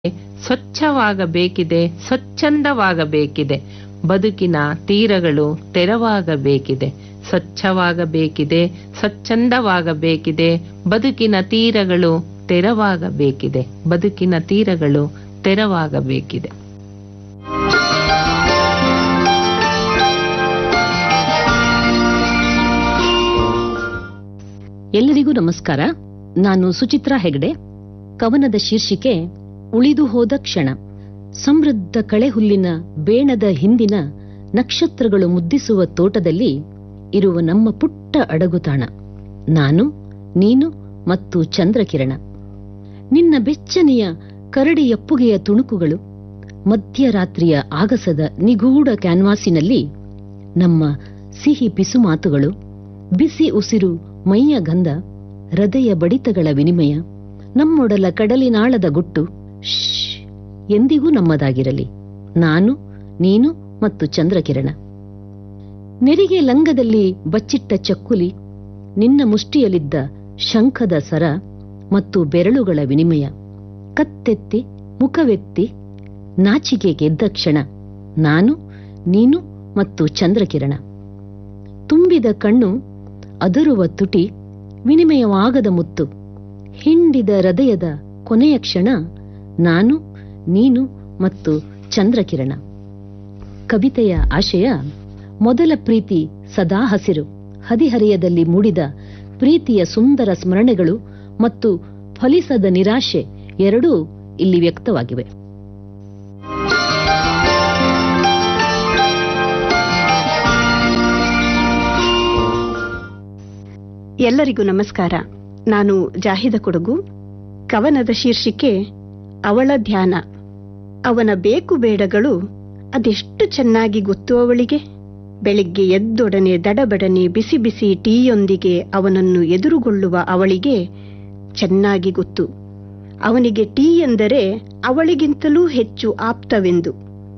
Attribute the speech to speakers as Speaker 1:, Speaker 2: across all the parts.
Speaker 1: ಸ್ವಚ್ಛವಾಗಬೇಕಿದೆ ಸ್ವಚ್ಛಂದವಾಗಬೇಕಿದೆ ಬದುಕಿನ ತೀರಗಳು ತೆರವಾಗಬೇಕಿದೆ ಸ್ವಚ್ಛವಾಗಬೇಕಿದೆ ಸ್ವಚ್ಛಂದವಾಗಬೇಕಿದೆ ಬದುಕಿನ ತೀರಗಳು ತೆರವಾಗಬೇಕಿದೆ ಬದುಕಿನ ತೀರಗಳು ತೆರವಾಗಬೇಕಿದೆ
Speaker 2: ಎಲ್ಲರಿಗೂ ನಮಸ್ಕಾರ ನಾನು ಸುಚಿತ್ರಾ ಹೆಗಡೆ ಕವನದ ಶೀರ್ಷಿಕೆ ಉಳಿದು ಹೋದ ಕ್ಷಣ ಸಮೃದ್ಧ ಕಳೆಹುಲ್ಲಿನ ಬೇಣದ ಹಿಂದಿನ ನಕ್ಷತ್ರಗಳು ಮುದ್ದಿಸುವ ತೋಟದಲ್ಲಿ ಇರುವ ನಮ್ಮ ಪುಟ್ಟ ಅಡಗುತಾಣ ನಾನು ನೀನು ಮತ್ತು ಚಂದ್ರಕಿರಣ ನಿನ್ನ ಬೆಚ್ಚನೆಯ ಕರಡಿಯಪ್ಪುಗೆಯ ತುಣುಕುಗಳು ಮಧ್ಯರಾತ್ರಿಯ ಆಗಸದ ನಿಗೂಢ ಕ್ಯಾನ್ವಾಸಿನಲ್ಲಿ ನಮ್ಮ ಸಿಹಿ ಬಿಸು ಮಾತುಗಳು ಬಿಸಿ ಉಸಿರು ಮೈಯ ಗಂಧ ಹೃದಯ ಬಡಿತಗಳ ವಿನಿಮಯ ನಮ್ಮೊಡಲ ಕಡಲಿನಾಳದ ಗುಟ್ಟು ಶ್ಶ್, ಎಂದಿಗೂ ನಮ್ಮದಾಗಿರಲಿ ನಾನು ನೀನು ಮತ್ತು ಚಂದ್ರಕಿರಣ ನೆರಿಗೆ ಲಂಗದಲ್ಲಿ ಬಚ್ಚಿಟ್ಟ ಚಕ್ಕುಲಿ ನಿನ್ನ ಮುಷ್ಟಿಯಲ್ಲಿದ್ದ ಶಂಖದ ಸರ ಮತ್ತು ಬೆರಳುಗಳ ವಿನಿಮಯ ಕತ್ತೆತ್ತಿ ಮುಖವೆತ್ತಿ ನಾಚಿಕೆ ಗೆದ್ದ ಕ್ಷಣ ನಾನು ನೀನು ಮತ್ತು ಚಂದ್ರಕಿರಣ ತುಂಬಿದ ಕಣ್ಣು ಅದರುವ ತುಟಿ ವಿನಿಮಯವಾಗದ ಮುತ್ತು ಹಿಂಡಿದ ಹೃದಯದ ಕೊನೆಯ ಕ್ಷಣ ನಾನು ನೀನು ಮತ್ತು ಚಂದ್ರಕಿರಣ ಕವಿತೆಯ ಆಶಯ ಮೊದಲ ಪ್ರೀತಿ ಸದಾ ಹಸಿರು ಹದಿಹರೆಯದಲ್ಲಿ ಮೂಡಿದ ಪ್ರೀತಿಯ ಸುಂದರ ಸ್ಮರಣೆಗಳು ಮತ್ತು ಫಲಿಸದ ನಿರಾಶೆ ಎರಡೂ ಇಲ್ಲಿ ವ್ಯಕ್ತವಾಗಿವೆ
Speaker 3: ಎಲ್ಲರಿಗೂ ನಮಸ್ಕಾರ ನಾನು ಜಾಹಿದ ಕೊಡಗು ಕವನದ ಶೀರ್ಷಿಕೆ ಅವಳ ಧ್ಯಾನ ಅವನ ಬೇಕು ಬೇಡಗಳು ಅದೆಷ್ಟು ಚೆನ್ನಾಗಿ ಗೊತ್ತು ಅವಳಿಗೆ ಬೆಳಿಗ್ಗೆ ಎದ್ದೊಡನೆ ದಡಬಡನೆ ಬಿಸಿ ಬಿಸಿ ಟೀಯೊಂದಿಗೆ ಅವನನ್ನು ಎದುರುಗೊಳ್ಳುವ ಅವಳಿಗೆ ಚೆನ್ನಾಗಿ ಗೊತ್ತು ಅವನಿಗೆ ಟೀ ಎಂದರೆ ಅವಳಿಗಿಂತಲೂ ಹೆಚ್ಚು ಆಪ್ತವೆಂದು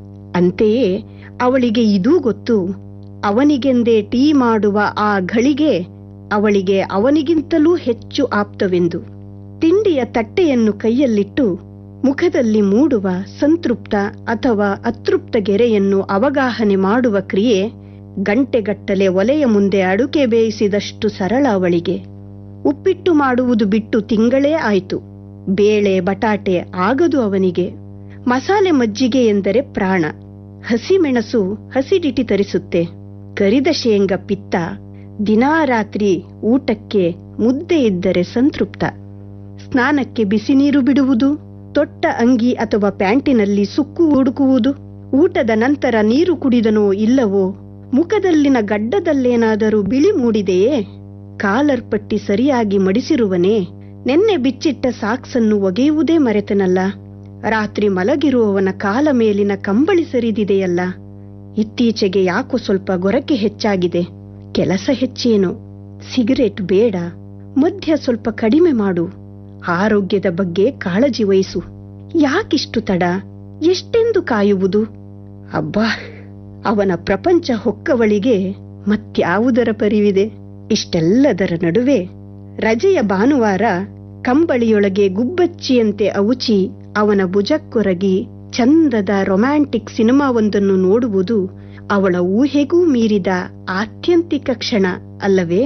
Speaker 3: ಅಂತೆಯೇ ಅವಳಿಗೆ ಇದೂ ಗೊತ್ತು ಅವನಿಗೆಂದೇ ಟೀ ಮಾಡುವ ಆ ಘಳಿಗೆ ಅವಳಿಗೆ ಅವನಿಗಿಂತಲೂ ಹೆಚ್ಚು ಆಪ್ತವೆಂದು ತಿಂಡಿಯ ತಟ್ಟೆಯನ್ನು ಕೈಯಲ್ಲಿಟ್ಟು ಮುಖದಲ್ಲಿ ಮೂಡುವ ಸಂತೃಪ್ತ ಅಥವಾ ಅತೃಪ್ತ ಗೆರೆಯನ್ನು ಅವಗಾಹನೆ ಮಾಡುವ ಕ್ರಿಯೆ ಗಂಟೆಗಟ್ಟಲೆ ಒಲೆಯ ಮುಂದೆ ಅಡುಗೆ ಬೇಯಿಸಿದಷ್ಟು ಸರಳ ಅವಳಿಗೆ ಉಪ್ಪಿಟ್ಟು ಮಾಡುವುದು ಬಿಟ್ಟು ತಿಂಗಳೇ ಆಯ್ತು ಬೇಳೆ ಬಟಾಟೆ ಆಗದು ಅವನಿಗೆ ಮಸಾಲೆ ಮಜ್ಜಿಗೆ ಎಂದರೆ ಪ್ರಾಣ ಹಸಿಮೆಣಸು ಹಸಿಡಿಟಿ ತರಿಸುತ್ತೆ ಕರಿದ ಶೇಂಗ ಪಿತ್ತ ದಿನಾ ರಾತ್ರಿ ಊಟಕ್ಕೆ ಮುದ್ದೆ ಇದ್ದರೆ ಸಂತೃಪ್ತ ಸ್ನಾನಕ್ಕೆ ಬಿಸಿ ನೀರು ಬಿಡುವುದು ತೊಟ್ಟ ಅಂಗಿ ಅಥವಾ ಪ್ಯಾಂಟಿನಲ್ಲಿ ಸುಕ್ಕು ಹುಡುಕುವುದು ಊಟದ ನಂತರ ನೀರು ಕುಡಿದನೋ ಇಲ್ಲವೋ ಮುಖದಲ್ಲಿನ ಗಡ್ಡದಲ್ಲೇನಾದರೂ ಬಿಳಿ ಮೂಡಿದೆಯೇ ಕಾಲರ್ ಪಟ್ಟಿ ಸರಿಯಾಗಿ ಮಡಿಸಿರುವನೇ ನೆನ್ನೆ ಬಿಚ್ಚಿಟ್ಟ ಸಾಕ್ಸನ್ನು ಒಗೆಯುವುದೇ ಮರೆತನಲ್ಲ ರಾತ್ರಿ ಮಲಗಿರುವವನ ಕಾಲ ಮೇಲಿನ ಕಂಬಳಿ ಸರಿದಿದೆಯಲ್ಲ ಇತ್ತೀಚೆಗೆ ಯಾಕೋ ಸ್ವಲ್ಪ ಗೊರಕೆ ಹೆಚ್ಚಾಗಿದೆ ಕೆಲಸ ಹೆಚ್ಚೇನು ಸಿಗರೇಟ್ ಬೇಡ ಮದ್ಯ ಸ್ವಲ್ಪ ಕಡಿಮೆ ಮಾಡು ಆರೋಗ್ಯದ ಬಗ್ಗೆ ಕಾಳಜಿ ವಹಿಸು ಯಾಕಿಷ್ಟು ತಡ ಎಷ್ಟೆಂದು ಕಾಯುವುದು ಅಬ್ಬಾ ಅವನ ಪ್ರಪಂಚ ಹೊಕ್ಕವಳಿಗೆ ಮತ್ಯಾವುದರ ಪರಿವಿದೆ ಇಷ್ಟೆಲ್ಲದರ ನಡುವೆ ರಜೆಯ ಭಾನುವಾರ ಕಂಬಳಿಯೊಳಗೆ ಗುಬ್ಬಚ್ಚಿಯಂತೆ ಅವುಚಿ ಅವನ ಭುಜಕ್ಕೊರಗಿ ಚಂದದ ರೊಮ್ಯಾಂಟಿಕ್ ಸಿನಿಮಾವೊಂದನ್ನು ನೋಡುವುದು ಅವಳ ಊಹೆಗೂ ಮೀರಿದ ಆತ್ಯಂತಿಕ ಕ್ಷಣ ಅಲ್ಲವೇ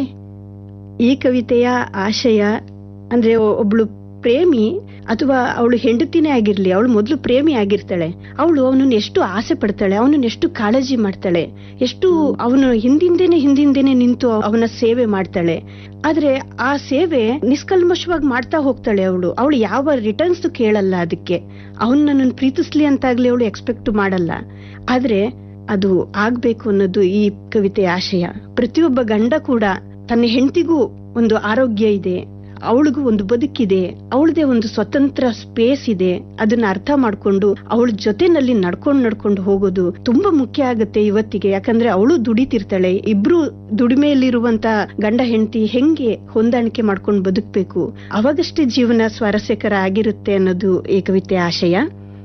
Speaker 3: ಈ ಕವಿತೆಯ ಆಶಯ ಅಂದ್ರೆ ಒಬ್ಳು ಪ್ರೇಮಿ ಅಥವಾ ಅವಳು ಹೆಂಡತಿನೇ ಆಗಿರ್ಲಿ ಅವಳು ಮೊದಲು ಪ್ರೇಮಿ ಆಗಿರ್ತಾಳೆ ಅವಳು ಅವನನ್ನು ಎಷ್ಟು ಆಸೆ ಪಡ್ತಾಳೆ ಅವನನ್ನು ಎಷ್ಟು ಕಾಳಜಿ ಮಾಡ್ತಾಳೆ ಎಷ್ಟು ಅವನು ಹಿಂದಿಂದೇನೆ ಹಿಂದಿಂದೇನೆ ನಿಂತು ಅವನ ಸೇವೆ ಮಾಡ್ತಾಳೆ ಆದ್ರೆ ಆ ಸೇವೆ ನಿಷ್ಕಲ್ಮಶವಾಗಿ ಮಾಡ್ತಾ ಹೋಗ್ತಾಳೆ ಅವಳು ಅವಳು ಯಾವ ರಿಟರ್ನ್ಸ್ ಕೇಳಲ್ಲ ಅದಕ್ಕೆ ಅವನ್ ನನ್ನನ್ನು ಪ್ರೀತಿಸ್ಲಿ ಅಂತಾಗ್ಲಿ ಅವಳು ಎಕ್ಸ್ಪೆಕ್ಟ್ ಮಾಡಲ್ಲ ಆದ್ರೆ ಅದು ಆಗ್ಬೇಕು ಅನ್ನೋದು ಈ ಕವಿತೆಯ ಆಶಯ ಪ್ರತಿಯೊಬ್ಬ ಗಂಡ ಕೂಡ ತನ್ನ ಹೆಂಡತಿಗೂ ಒಂದು ಆರೋಗ್ಯ ಇದೆ ಅವಳಿಗೂ ಒಂದು ಬದುಕಿದೆ ಅವಳದೇ ಒಂದು ಸ್ವತಂತ್ರ ಸ್ಪೇಸ್ ಇದೆ ಅದನ್ನ ಅರ್ಥ ಮಾಡ್ಕೊಂಡು ಅವಳ ಜೊತೆನಲ್ಲಿ ನಡ್ಕೊಂಡು ನಡ್ಕೊಂಡು ಹೋಗೋದು ತುಂಬಾ ಮುಖ್ಯ ಆಗುತ್ತೆ ಇವತ್ತಿಗೆ ಯಾಕಂದ್ರೆ ಅವಳು ದುಡಿತಿರ್ತಾಳೆ ಇಬ್ರು ದುಡಿಮೆಯಲ್ಲಿರುವಂತ ಗಂಡ ಹೆಂಡತಿ ಹೆಂಗೆ ಹೊಂದಾಣಿಕೆ ಮಾಡ್ಕೊಂಡು ಬದುಕ್ಬೇಕು ಅವಾಗಷ್ಟೇ ಜೀವನ ಸ್ವಾರಸ್ಯಕರ ಆಗಿರುತ್ತೆ ಅನ್ನೋದು ಈ ಕವಿತೆಯ ಆಶಯ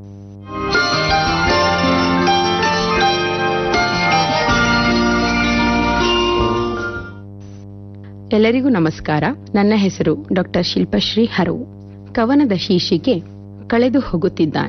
Speaker 4: ಎಲ್ಲರಿಗೂ ನಮಸ್ಕಾರ ನನ್ನ ಹೆಸರು ಡಾಕ್ಟರ್ ಶಿಲ್ಪಶ್ರೀ ಹರವು ಕವನದ ಶೀರ್ಷಿಕೆ ಕಳೆದು ಹೋಗುತ್ತಿದ್ದಾನೆ